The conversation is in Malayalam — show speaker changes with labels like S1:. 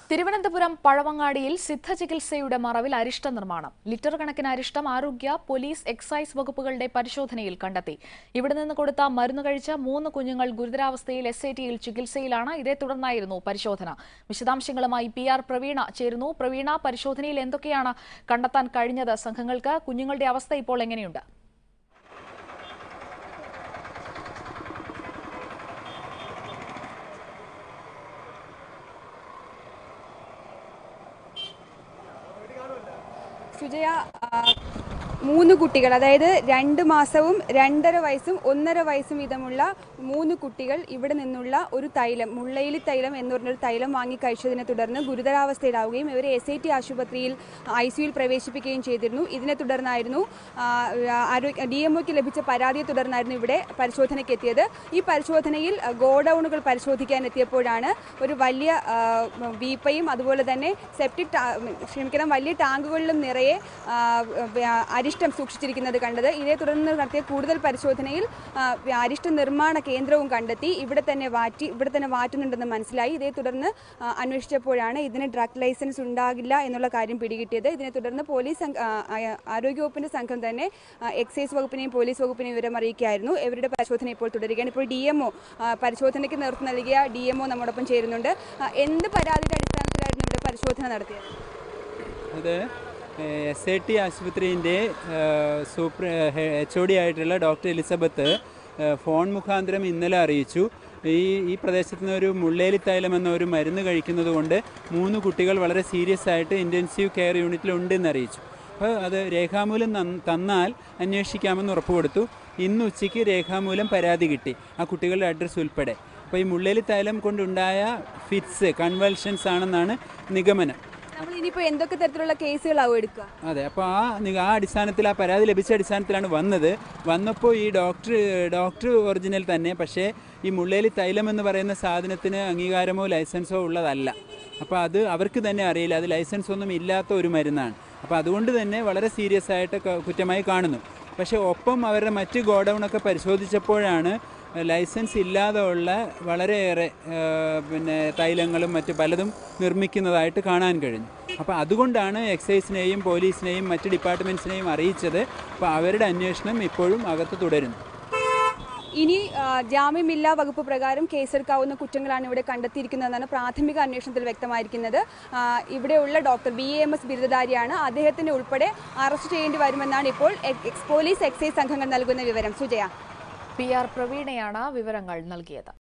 S1: തിരുവനന്തപുരം പഴവങ്ങാടിയിൽ സിദ്ധചികിത്സയുടെ മറവിൽ അരിഷ്ട നിർമ്മാണം ലിറ്റർ കണക്കിന് അരിഷ്ടം ആരോഗ്യ പോലീസ് എക്സൈസ് വകുപ്പുകളുടെ പരിശോധനയിൽ കണ്ടെത്തി ഇവിടെ നിന്ന് കൊടുത്ത മരുന്ന് കഴിച്ച മൂന്ന് കുഞ്ഞുങ്ങൾ ഗുരുതരാവസ്ഥയിൽ എസ് ഐ ടിയിൽ ചികിത്സയിലാണ് ഇതേ തുടർന്നായിരുന്നു പരിശോധന വിശദാംശങ്ങളുമായി പി ആർ പ്രവീണ ചേരുന്നു പ്രവീണ പരിശോധനയിൽ എന്തൊക്കെയാണ് കണ്ടെത്താൻ കഴിഞ്ഞത് സംഘങ്ങൾക്ക് കുഞ്ഞുങ്ങളുടെ അവസ്ഥ ഇപ്പോൾ എങ്ങനെയുണ്ട്
S2: സുജയ ആ, മൂന്ന് കുട്ടികൾ അതായത് രണ്ട് മാസവും രണ്ടര വയസ്സും ഒന്നര വയസ്സും വീതമുള്ള മൂന്ന് കുട്ടികൾ ഇവിടെ നിന്നുള്ള ഒരു തൈലം മുള്ളയിലി തൈലം എന്ന് പറഞ്ഞൊരു തൈലം വാങ്ങി കഴിച്ചതിനെ തുടർന്ന് ഗുരുതരാവസ്ഥയിലാവുകയും ഇവരെ എസ് ഐ ടി ആശുപത്രിയിൽ ഐ സിയുയിൽ പ്രവേശിപ്പിക്കുകയും ചെയ്തിരുന്നു ഇതിനെ തുടർന്നായിരുന്നു ആ, ആരോഗ്യ ഡി എം ഒക്ക് ലഭിച്ച പരാതിയെ തുടർന്നായിരുന്നു ഇവിടെ പരിശോധനയ്ക്ക് എത്തിയത് ഈ പരിശോധനയിൽ ആ, ഗോഡൌണുകൾ പരിശോധിക്കാൻ എത്തിയപ്പോഴാണ് ഒരു വലിയ ആ, വീപ്പയും അതുപോലെ തന്നെ സെപ്റ്റിക് ടാ- ക്ഷമിക്കണം വലിയ ടാങ്കുകളിലും നിറയെ ആ, വ്യ- അരിഷ്ടം സൂക്ഷിച്ചിരിക്കുന്നത് കണ്ടത് ഇതേ തുടർന്ന് നടത്തിയ കൂടുതൽ പരിശോധനയിൽ ആ, വ്യ- അരിഷ്ട നിർമ്മാണ കേന്ദ്രവും കണ്ടെത്തി ഇവിടെ തന്നെ വാറ്റി ഇവിടെ തന്നെ വാറ്റുന്നുണ്ടെന്ന് മനസ്സിലായി ഇതേ തുടർന്ന് ആ, അന്വേഷിച്ചപ്പോഴാണ് ഇതിന് ഡ്രഗ് ലൈസൻസ് ഉണ്ടാകില്ല എന്നുള്ള കാര്യം പിടികിട്ടിയത് ഇതിനെ തുടർന്ന് പോലീസ് സംഘ- ആ, ആ, ആരോഗ്യവകുപ്പിന്റെ സംഘം തന്നെ ആ, എക്സൈസ് വകുപ്പിനെയും പോലീസ് വകുപ്പിനെയും വിവരം അറിയിക്കുകയായിരുന്നു ഇവരുടെ പരിശോധന ഇപ്പോൾ തുടരുകയാണ് ഇപ്പോൾ ഡി എംഒ പരിശോധനയ്ക്ക് നേതൃത്വം നൽകിയ ഡി എംഒ നമ്മോടൊപ്പം ചേരുന്നുണ്ട് ആ, എന്ത് പരാതിയുടെ അടിസ്ഥാനത്തിലായിരുന്നു ഇവിടെ പരിശോധന നടത്തിയത്
S3: അത് എസ് ഐ ടി ആശുപത്രിൻ്റെ സൂപ്പർ എച്ച് ഒ ഡി ആയിട്ടുള്ള ഡോക്ടർ എലിസബത്ത് ഏഹ്, ഫോൺ മുഖാന്തരം ഇന്നലെ അറിയിച്ചു ഈ ഈ പ്രദേശത്ത് നിന്ന് ഒരു മുള്ളേലി തൈലം എന്ന ഒരു മരുന്ന് കഴിക്കുന്നത് കൊണ്ട് മൂന്ന് കുട്ടികൾ വളരെ സീരിയസ് ആയിട്ട് ഇൻറ്റൻസീവ് കെയർ യൂണിറ്റിലുണ്ടെന്ന് അറിയിച്ചു അപ്പോൾ അത് രേഖാമൂലം നന്ന- തന്നാൽ അന്വേഷിക്കാമെന്ന് ഉറപ്പ് കൊടുത്തു ഇന്ന് ഉച്ചയ്ക്ക് രേഖാമൂലം പരാതി കിട്ടി ആ കുട്ടികളുടെ അഡ്രസ്സ് ഉൾപ്പെടെ അപ്പോൾ ഈ മുള്ളേലി തൈലം കൊണ്ടുണ്ടായ ഫിറ്റ്സ് കൺവൽഷൻസ് ആണെന്നാണ് നിഗമനം
S2: നമ്മൾ ഇനിയിപ്പോൾ എന്തൊക്കെ തരത്തിലുള്ള കേസുകളാവും എടുക്കുക
S3: അതെ അപ്പോൾ ആ നി- ആ അടിസ്ഥാനത്തിൽ ആ പരാതി ലഭിച്ച അടിസ്ഥാനത്തിലാണ് വന്നത് വന്നപ്പോൾ ഈ ഡോക്ടർ ഡോക്ടർ ഒറിജിനൽ തന്നെ പക്ഷേ ഈ മുള്ളേലി തൈലം എന്ന് പറയുന്ന സാധനത്തിന് അംഗീകാരമോ ലൈസൻസോ ഉള്ളതല്ല അപ്പോൾ അത് അവർക്ക് തന്നെ അറിയില്ല അത് ലൈസൻസ് ഒന്നും ഇല്ലാത്ത ഒരു മരുന്നാണ് അപ്പോൾ അതുകൊണ്ട് തന്നെ വളരെ സീരിയസ് ആയിട്ട് ക- കുറ്റമായി കാണുന്നു പക്ഷേ ഒപ്പം അവരുടെ മറ്റ് ഗോഡൗണൊക്കെ പരിശോധിച്ചപ്പോഴാണ് ലൈസൻസ് ഇല്ലാതെ ഉള്ള വളരെയേറെ ആ, പിന്നെ തൈലങ്ങളും മറ്റ് പലതും നിർമ്മിക്കുന്നതായിട്ട് കാണാൻ കഴിഞ്ഞു അപ്പോൾ അതുകൊണ്ടാണ് എക്സൈസിനെയും പോലീസിനെയും മറ്റ് ഡിപ്പാർട്ട്മെൻറ്റ്സിനെയും അറിയിച്ചത് അപ്പോൾ അവരുടെ അന്വേഷണം ഇപ്പോഴും അകത്ത് തുടരുന്നു
S2: ഇനി ആ, ജാമ്യമില്ലാ വകുപ്പ് പ്രകാരം കേസെടുക്കാവുന്ന കുറ്റങ്ങളാണ് ഇവിടെ കണ്ടെത്തിയിരിക്കുന്നതെന്നാണ് പ്രാഥമിക അന്വേഷണത്തിൽ വ്യക്തമായിരിക്കുന്നത് ആ, ഇവിടെയുള്ള ഡോക്ടർ ബി എം എസ് ബിരുദധാരിയാണ് അദ്ദേഹത്തിന് ഉൾപ്പെടെ അറസ്റ്റ് ചെയ്യേണ്ടി വരുമെന്നാണ് ഇപ്പോൾ എക്സ് പോലീസ് എക്സൈസ് സംഘങ്ങൾ നൽകുന്ന വിവരം സുജയ
S1: പി ആർ പ്രവീണയാണ് വിവരങ്ങൾ നൽകിയത്